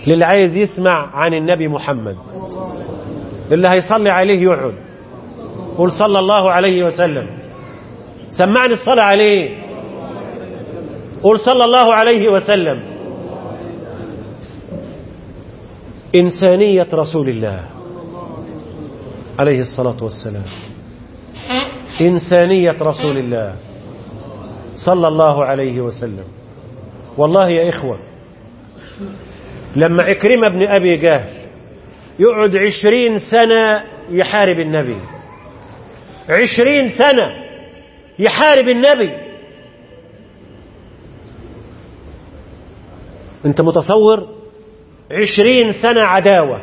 للي عايز يسمع عن النبي محمد اللي هيصلي عليه يقعد قل صلى الله عليه وسلم سمعني الصلاة عليه قل صلى الله عليه وسلم إنسانية رسول الله عليه الصلاة والسلام إنسانية رسول الله صلى الله عليه وسلم والله يا إخوة لما عكرمة بن أبي جهل يقعد عشرين سنة يحارب النبي عشرين سنة يحارب النبي انت متصور عشرين سنة عداوة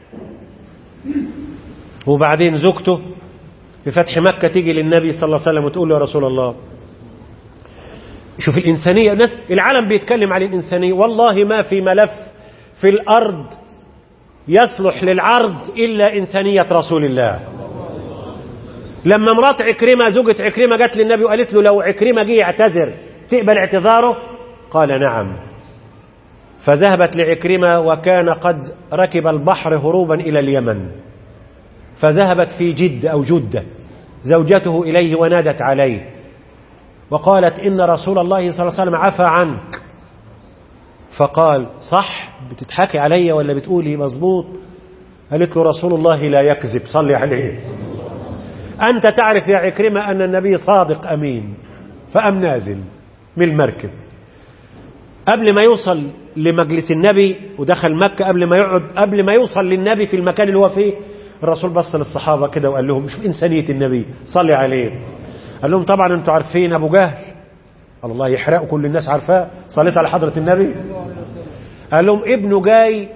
وبعدين زوجته في فتح مكة تيجي للنبي صلى الله عليه وسلم وتقول له يا رسول الله شوف الإنسانية الناس العالم بيتكلم عن الإنسانية والله ما في ملف في الأرض يصلح للعرض إلا إنسانية رسول الله لما مرات عكرمة زوجة عكرمة جت للنبي وقالت له لو عكرمة جه يعتذر تقبل اعتذاره قال نعم فذهبت لعكرمة وكان قد ركب البحر هروبا إلى اليمن فذهبت في جد أو جدة زوجته إليه ونادت عليه وقالت إن رسول الله صلى الله عليه وسلم عفى عنك فقال صح بتضحكي علي ولا بتقولي مظبوط قالت له رسول الله لا يكذب صلي عليه أنت تعرف يا عكرمة أن النبي صادق أمين فأم نازل من المركب قبل ما يوصل لمجلس النبي ودخل مكة قبل ما يقعد قبل ما يوصل للنبي في المكان اللي هو فيه الرسول بص للصحابة كده وقال لهم شوف إنسانية النبي صلي عليه قال لهم طبعا انتوا عارفين أبو جهل الله يحرقه كل الناس عارفاه صليت على حضرة النبي قال لهم ابنه جاي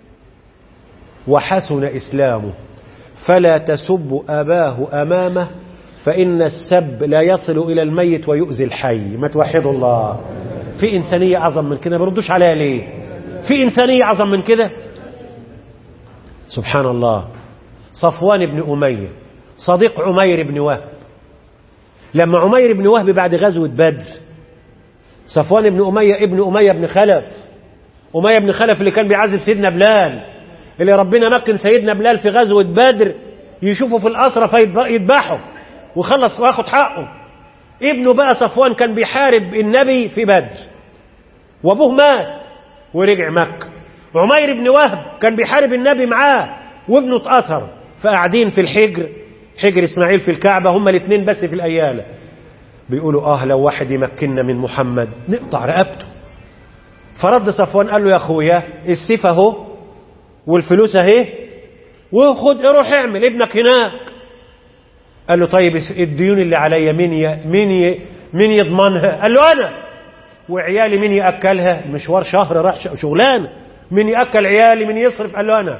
وحسن إسلامه فلا تسب أباه أمامه فإن السب لا يصل إلى الميت ويؤذي الحي ما توحدوا الله في إنسانية أعظم من كده ما بردوش عليها ليه في إنسانية أعظم من كده سبحان الله صفوان بن أمية صديق عمير بن وهب لما عمير بن وهب بعد غزوة بدر صفوان بن أمية ابن أمية بن خلف أمية بن خلف اللي كان بيعذب سيدنا بلال اللي ربنا مكن سيدنا بلال في غزوة بدر يشوفه في الأسرة فيذبحه وخلص واخد حقه ابنه بقى صفوان كان بيحارب النبي في بدر وابوه مات ورجع مكة عمير بن وهب كان بيحارب النبي معاه وابنه اتأثر فقاعدين في الحجر حجر اسماعيل في الكعبة هما الاثنين بس في الأيالة بيقولوا اه لو واحد يمكننا من محمد نقطع رقبته فرد صفوان قال له يا اخويا السيف اهو والفلوس اهي وخد روح اعمل ابنك هناك قال له طيب الديون اللي عليا مين ي... مين ي... مين يضمنها قال له انا وعيالي مين ياكلها مشوار شهر راح شغلانه مين ياكل عيالي مين يصرف قال له انا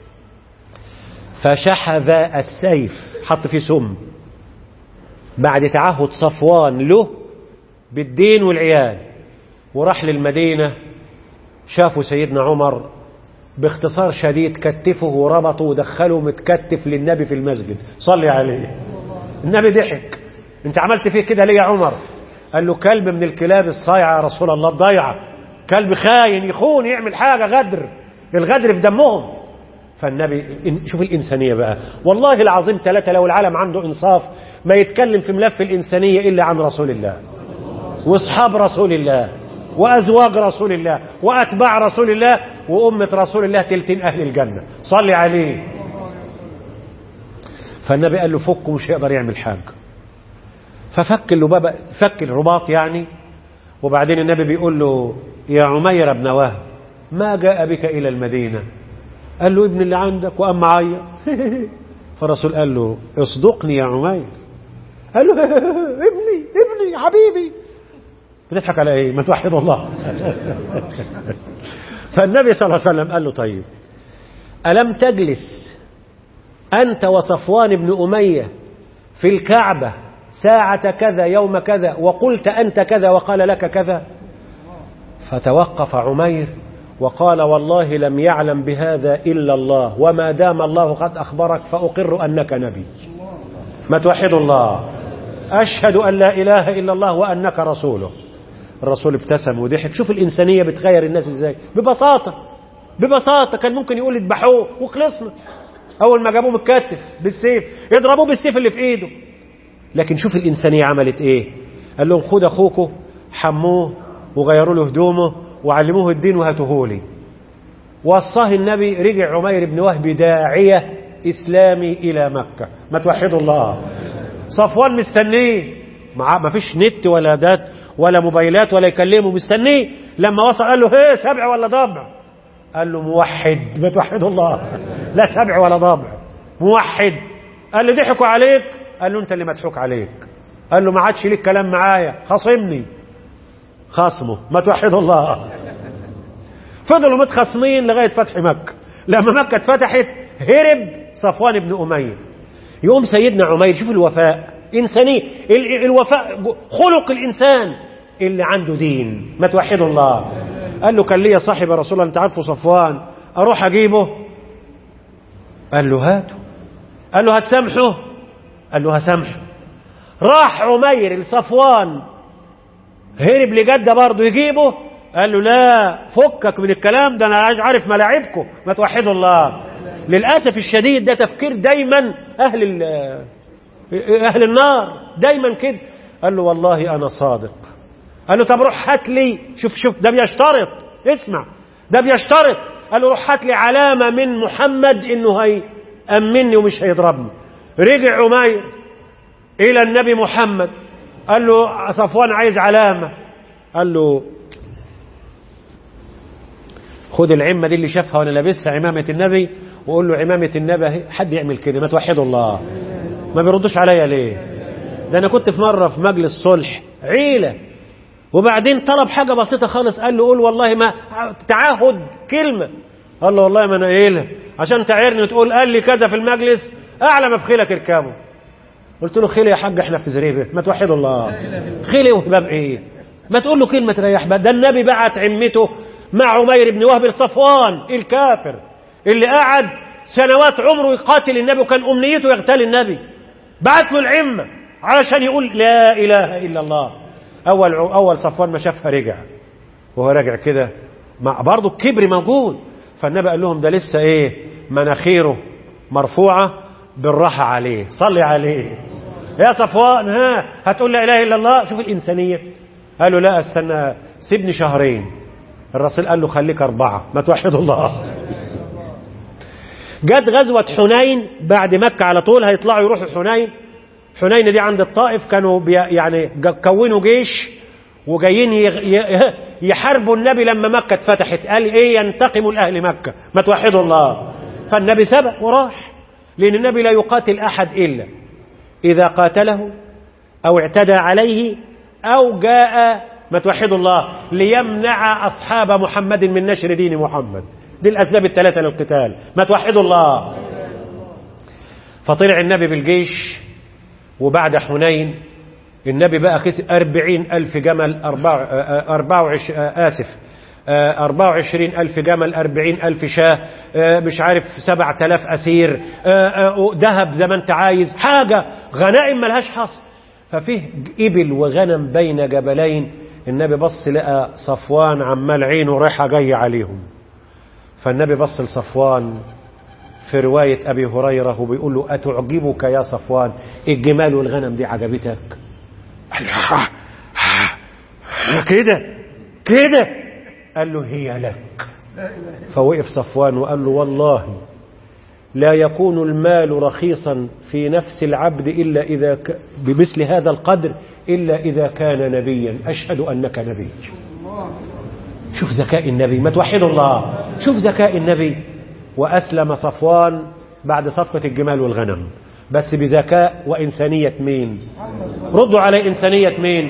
فشحذ السيف حط فيه سم بعد تعهد صفوان له بالدين والعيال وراح للمدينة شافوا سيدنا عمر باختصار شديد كتفه وربطه ودخله متكتف للنبي في المسجد صلي عليه النبي ضحك انت عملت فيه كده ليه يا عمر قال له كلب من الكلاب الصايعة يا رسول الله الضيعة كلب خاين يخون يعمل حاجة غدر الغدر في دمهم فالنبي شوف الإنسانية بقى والله العظيم ثلاثة لو العالم عنده إنصاف ما يتكلم في ملف الإنسانية إلا عن رسول الله واصحاب رسول الله وأزواج رسول الله وأتباع رسول الله وأمة رسول الله تلتين أهل الجنة صلي عليه فالنبي قال له فك مش هيقدر يعمل حاجة ففك اللبابة فك الرباط يعني وبعدين النبي بيقول له يا عمير بن وهب ما جاء بك إلى المدينة قال له ابن اللي عندك وقام معيط فالرسول قال له اصدقني يا عمير قال له ابني ابني حبيبي بتضحك على ايه ما توحد الله فالنبي صلى الله عليه وسلم قال له طيب ألم تجلس أنت وصفوان بن أمية في الكعبة ساعة كذا يوم كذا وقلت أنت كذا وقال لك كذا فتوقف عمير وقال والله لم يعلم بهذا إلا الله وما دام الله قد أخبرك فأقر أنك نبي ما توحد الله أشهد أن لا إله إلا الله وأنك رسوله الرسول ابتسم وضحك شوف الإنسانية بتغير الناس إزاي ببساطة ببساطة كان ممكن يقول اذبحوه وخلصنا أول ما جابوه متكتف بالسيف يضربوه بالسيف اللي في إيده لكن شوف الإنسانية عملت إيه قال لهم خد أخوكم حموه وغيروا له هدومه وعلموه الدين وهاتوه لي وصاه النبي رجع عمير بن وهب داعية إسلامي إلى مكة ما توحدوا الله صفوان مستنيه مع ما فيش نت ولا دات ولا موبايلات ولا يكلمه مستنيه لما وصل قال له هي سبع ولا ضبع قال له موحد ما توحدوا الله لا سبع ولا ضبع موحد قال له ضحكوا عليك قال له انت اللي مضحوك عليك قال له ما عادش ليك كلام معايا خاصمني خصمه ما توحدوا الله فضلوا متخاصمين لغايه فتح مكه لما مكه اتفتحت هرب صفوان بن اميه يقوم سيدنا عمير شوف الوفاء انسانيه ال- الوفاء خلق الانسان اللي عنده دين ما توحدوا الله قال له كان ليا صاحب يا رسول الله انت عارفه صفوان اروح اجيبه قال له هاته قال له هتسامحه قال له هسامحه راح عمير لصفوان هرب لجده برضه يجيبه قال له لا فكك من الكلام ده انا عايز عارف ملاعبكم ما توحدوا الله للاسف الشديد ده تفكير دايما اهل ال- اهل النار دايما كده قال له والله انا صادق قال له طب روح هات لي شوف شوف ده بيشترط اسمع ده بيشترط قال له روح هات لي علامه من محمد انه هيأمني ومش هيضربني رجع عمير الى النبي محمد قال له صفوان عايز علامه قال له خد العمة دي اللي شافها وانا لابسها عمامة النبي وقول له عمامة النبي اهي. حد يعمل كده ما توحدوا الله ما بيردوش عليا ليه ده انا كنت في مرة في مجلس صلح عيلة وبعدين طلب حاجة بسيطة خالص قال له قول والله ما تعهد كلمة قال له والله ما انا قايلها عشان تعيرني وتقول قال لي كذا في المجلس اعلى ما في خيلك اركبه قلت له خيلي يا حاج احنا في زريبه ما توحدوا الله خيلي وهباب ايه ما تقول له كلمه تريح بقى ده النبي بعت عمته مع عمير بن وهب الصفوان الكافر اللي قعد سنوات عمره يقاتل النبي وكان امنيته يغتال النبي بعت له العمه علشان يقول لا اله الا الله اول اول صفوان ما شافها رجع وهو راجع كده مع برضه الكبر موجود فالنبي قال لهم ده لسه ايه مناخيره مرفوعه بالراحه عليه صلي عليه يا صفوان ها هتقول لا اله الا الله شوف الانسانيه قالوا لا استنى سيبني شهرين الرسول قال له خليك اربعه ما توحدوا الله جت غزوه حنين بعد مكه على طول هيطلعوا يروحوا حنين حنين دي عند الطائف كانوا بي يعني ج- كونوا جيش وجايين يغ- ي- يحاربوا النبي لما مكة اتفتحت قال ايه ينتقموا لأهل مكة ما توحدوا الله فالنبي سبق وراح لأن النبي لا يقاتل أحد إلا إذا قاتله أو اعتدى عليه أو جاء ما توحدوا الله ليمنع أصحاب محمد من نشر دين محمد دي الأسباب الثلاثة للقتال ما توحدوا الله فطلع النبي بالجيش وبعد حنين النبي بقى خسر أربعين ألف جمل أربع أربع وعش آسف أربع وعشرين ألف جمل أربعين ألف شاه آه، مش عارف سبع تلاف أسير آه، آه، ذهب زي ما أنت عايز حاجة غنائم ملهاش حصر ففيه إبل وغنم بين جبلين النبي بص لقى صفوان عمال عينه رايحة جاية عليهم فالنبي بص لصفوان في رواية أبي هريرة وبيقول له أتعجبك يا صفوان الجمال والغنم دي عجبتك قال له "ها، ها، ها، كده كده قال له هي لك فوقف صفوان وقال له والله لا يكون المال رخيصا في نفس العبد إلا إذا ك... بمثل هذا القدر إلا إذا كان نبيا أشهد أنك نبي شوف ذكاء النبي ما توحدوا الله شوف ذكاء النبي وأسلم صفوان بعد صفقة الجمال والغنم بس بذكاء وإنسانية مين ردوا على إنسانية مين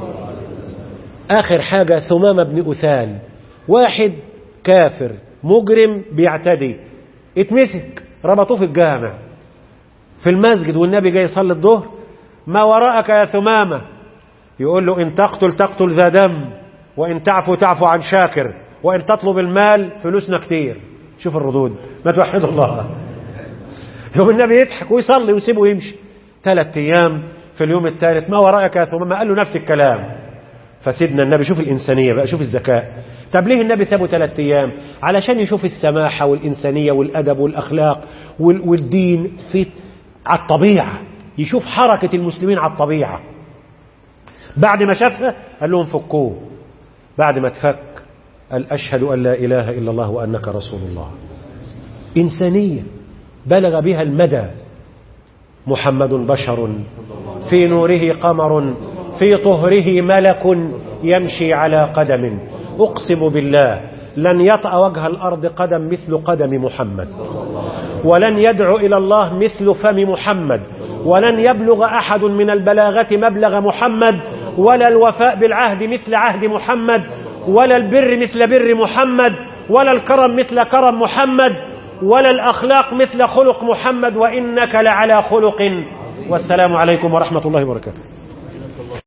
آخر حاجة ثمامة بن أثال واحد كافر مجرم بيعتدي اتمسك ربطوه في الجامع في المسجد والنبي جاي يصلي الظهر ما وراءك يا ثمامة يقول له إن تقتل تقتل ذا دم وإن تعفو تعفو عن شاكر وإن تطلب المال فلوسنا كتير شوف الردود ما توحدوا الله يوم النبي يضحك ويصلي ويسيبه يمشي ثلاث أيام في اليوم الثالث ما وراءك يا ثمامة قال له نفس الكلام فسيدنا النبي شوف الإنسانية بقى شوف الذكاء طب ليه النبي سابه ثلاثة أيام علشان يشوف السماحة والإنسانية والأدب والأخلاق وال- والدين في على الطبيعة يشوف حركة المسلمين على الطبيعة بعد ما شافها قال لهم فكوه بعد ما تفك قال أشهد أن لا إله إلا الله وأنك رسول الله إنسانية بلغ بها المدى محمد بشر في نوره قمر في طهره ملك يمشي على قدم أقسم بالله لن يطأ وجه الأرض قدم مثل قدم محمد ولن يدعو إلى الله مثل فم محمد ولن يبلغ أحد من البلاغة مبلغ محمد ولا الوفاء بالعهد مثل عهد محمد ولا البر مثل بر محمد ولا الكرم مثل كرم محمد ولا الأخلاق مثل خلق محمد وإنك لعلى خلق والسلام عليكم ورحمة الله وبركاته